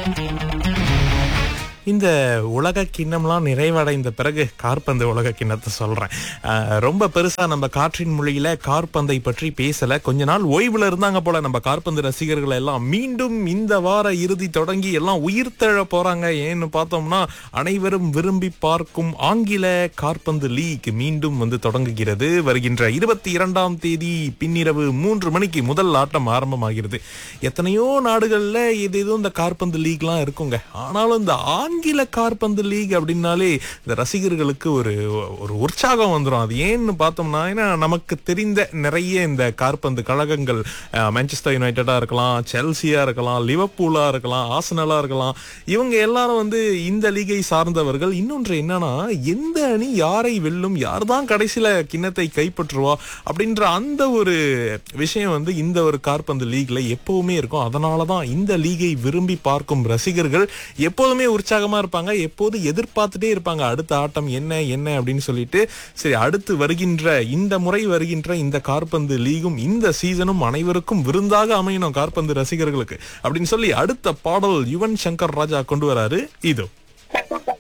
இந்த உலக கிண்ணம்லாம் நிறைவடைந்த பிறகு கார்பந்து உலக கிண்ணத்தை சொல்றேன் அஹ், ரொம்ப பெருசா நம்ம காற்றின் மொழியில கார்பந்தை பற்றி பேசல கொஞ்ச நாள் ஓய்வுல இருந்தாங்க போல நம்ம கார்பந்து ரசிகர்கள் எல்லாம் மீண்டும் இந்த வார இறுதி தொடங்கி எல்லாம் உயிர்த்தெழ போறாங்க ஏன்னு பார்த்தோம்னா அனைவரும் விரும்பி பார்க்கும் ஆங்கில கார்பந்து லீக் மீண்டும் வந்து தொடங்குகிறது வருகின்ற இருபத்தி இரண்டாம் தேதி பின்னிரவு மூன்று மணிக்கு முதல் ஆட்டம் ஆரம்பமாகிறது எத்தனையோ நாடுகள்ல இது ஏதோ இந்த கார்பந்து லீக்லாம் இருக்குங்க ஆனாலும் இந்த ஆங்கில கார்பந்து லீக் அப்படின்னாலே இந்த ரசிகர்களுக்கு ஒரு ஒரு உற்சாகம் வந்துடும் அது ஏன்னு பார்த்தோம்னா ஏன்னா நமக்கு தெரிந்த நிறைய இந்த கார்பந்து கழகங்கள் அஹ், மான்செஸ்டர் யுனைடெடா இருக்கலாம் செல்சியா இருக்கலாம் லிவர்பூலா இருக்கலாம் ஆசனலா இருக்கலாம் இவங்க எல்லாரும் வந்து இந்த லீகை சார்ந்தவர்கள் இன்னொன்று என்னன்னா எந்த அணி யாரை வெல்லும் யார் தான் கடைசியில கிண்ணத்தை கைப்பற்றுவா அப்படின்ற அந்த ஒரு விஷயம் வந்து இந்த ஒரு கார்பந்து லீக்ல எப்பவுமே இருக்கும் அதனால தான் இந்த லீகை விரும்பி பார்க்கும் ரசிகர்கள் எப்போதுமே உற்சாகமா இருப்பாங்க எப்போது எதிர்பார்த்துட்டே இருப்பாங்க அடுத்த ஆட்டம் என்ன என்ன அப்படின்னு சொல்லிட்டு சரி அடுத்து வருகின்ற இந்த முறை வருகின்ற இந்த கார்பந்து லீகும் இந்த சீசனும் அனைவருக்கும் விருந்தாக அமையணும் கார்பந்து ரசிகர்களுக்கு அப்படின்னு சொல்லி அடுத்த பாடல் யுவன் சங்கர் ராஜா கொண்டு வராரு இதோ